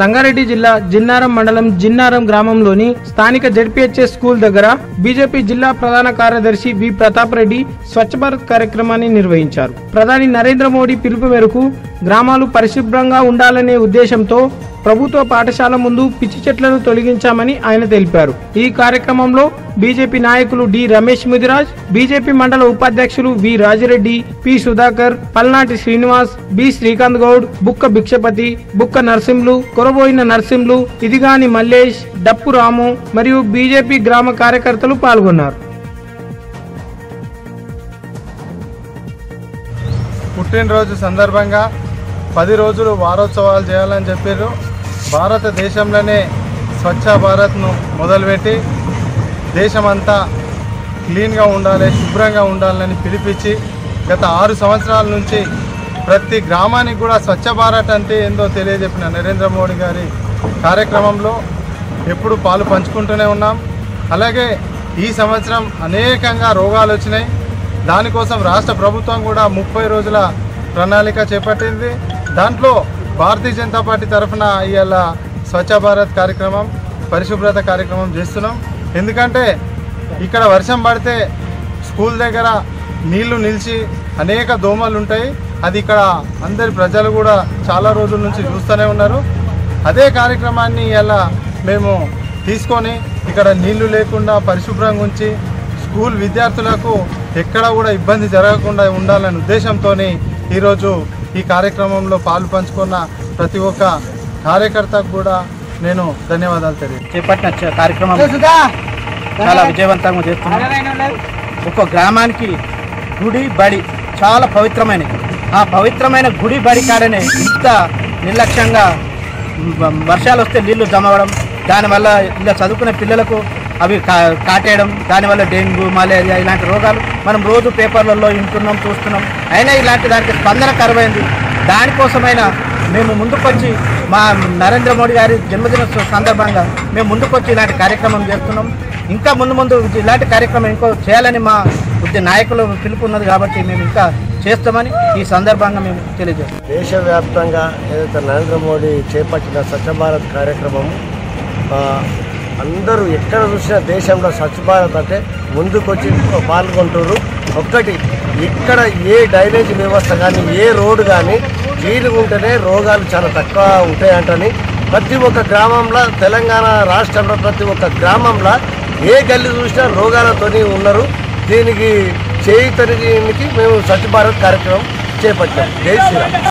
సంగారెడ్డి జిల్లా జిన్నారం మండలం జిన్నారం గ్రామంలోని స్థానిక జడ్పీహెచ్ఎస్ స్కూల్ దగ్గర బీజేపీ జిల్లా ప్రధాన కార్యదర్శి వి ప్రతాప్ రెడ్డి స్వచ్ఛ భారత్ కార్యక్రమాన్ని నిర్వహించారు ప్రధాని నరేంద్ర మోడీ పిలుపు మేరకు గ్రామాలు పరిశుభ్రంగా ఉండాలనే ఉద్దేశంతో ప్రభుత్వ పాఠశాల ముందు పిచ్చి చెట్లను తొలగించామని ఆయన తెలిపారు ఈ కార్యక్రమంలో బీజేపీ నాయకులు డి రమేష్ ముదిరాజ్ బీజేపీ మండల ఉపాధ్యక్షులు వి రాజిరెడ్డి పి సుధాకర్ పల్నాటి శ్రీనివాస్ బి శ్రీకాంత్ గౌడ్ బుక్క భిక్షపతి బుక్క నరసింహులు కొరబోయిన నరసింహులు ఇదిగాని మల్లేష్ డప్పు రాము మరియు బీజేపీ గ్రామ కార్యకర్తలు పాల్గొన్నారు పుట్టినరోజు సందర్భంగా పది రోజులు వారోత్సవాలు చేయాలని చెప్పారు భారతదేశంలోనే స్వచ్ఛ భారత్ను మొదలుపెట్టి దేశమంతా క్లీన్గా ఉండాలి శుభ్రంగా ఉండాలని పిలిపించి గత ఆరు సంవత్సరాల నుంచి ప్రతి గ్రామానికి కూడా స్వచ్ఛ భారత్ అంటే ఏందో తెలియజెప్పిన నరేంద్ర మోడీ గారి కార్యక్రమంలో ఎప్పుడు పాలు పంచుకుంటూనే ఉన్నాం అలాగే ఈ సంవత్సరం అనేకంగా రోగాలు వచ్చినాయి దానికోసం రాష్ట్ర ప్రభుత్వం కూడా ముప్పై రోజుల ప్రణాళిక చేపట్టింది దాంట్లో భారతీయ జనతా పార్టీ తరఫున ఇవాళ స్వచ్ఛ భారత్ కార్యక్రమం పరిశుభ్రత కార్యక్రమం చేస్తున్నాం ఎందుకంటే ఇక్కడ వర్షం పడితే స్కూల్ దగ్గర నీళ్లు నిలిచి అనేక దోమలు ఉంటాయి అది ఇక్కడ అందరి ప్రజలు కూడా చాలా రోజుల నుంచి చూస్తూనే ఉన్నారు అదే కార్యక్రమాన్ని ఇలా మేము తీసుకొని ఇక్కడ నీళ్లు లేకుండా పరిశుభ్రంగా ఉంచి స్కూల్ విద్యార్థులకు ఎక్కడ కూడా ఇబ్బంది జరగకుండా ఉండాలనే ఉద్దేశంతో ఈరోజు ఈ కార్యక్రమంలో పాలు పంచుకున్న ప్రతి ఒక్క కార్యకర్తకు కూడా నేను ధన్యవాదాలు తెలియదు చేపట్టిన చ- కార్యక్రమం చాలా విజయవంతంగా చేస్తున్నాం ఒక్కో గ్రామానికి గుడి బడి చాలా పవిత్రమైనది ఆ పవిత్రమైన గుడి బడి కాడనే ఇంత నిర్లక్ష్యంగా వ- వర్షాలు వస్తే నీళ్లు జమ అవ్వడం దానివల్ల ఇలా చదువుకునే పిల్లలకు అవి కా కాటేయడం దానివల్ల డెంగ్యూ మలేరియా ఇలాంటి రోగాలు మనం రోజు పేపర్లలో వింటున్నాం చూస్తున్నాం అయినా ఇలాంటి దానికి స్పందన కరువైంది దానికోసమైనా మేము ముందుకొచ్చి మా నరేంద్ర మోడీ గారి జన్మదిన సందర్భంగా మేము ముందుకొచ్చి ఇలాంటి కార్యక్రమం చేస్తున్నాం ఇంకా ముందు ముందు ఇలాంటి కార్యక్రమం ఇంకో చేయాలని మా ఉద్య నాయకులు పిలుపు ఉన్నది కాబట్టి మేము ఇంకా చేస్తామని ఈ సందర్భంగా మేము తెలియజేస్తాం దేశవ్యాప్తంగా ఏదైతే నరేంద్ర మోడీ చేపట్టిన స్వచ్ఛ భారత్ కార్యక్రమం ఆ, అందరూ ఎక్కడ చూసినా దేశంలో స్వచ్ఛ భారత్ అంటే ముందుకొచ్చి పాల్గొంటున్నారు ఒక్కటి ఇక్కడ ఏ డ్రైనేజ్ వ్యవస్థ కానీ ఏ రోడ్డు కానీ క్లీన్గా ఉంటేనే రోగాలు చాలా తక్కువ ఉంటాయంటని ప్రతి ఒక్క గ్రామంలో తెలంగాణ రాష్ట్రంలో ప్రతి ఒక్క గ్రామంలో ఏ గల్లి చూసినా రోగాలతోని ఉన్నారు దీనికి చేయుతనికి మేము స్వచ్ఛ భారత్ కార్యక్రమం చేపట్టాం జై శ్రీరామ్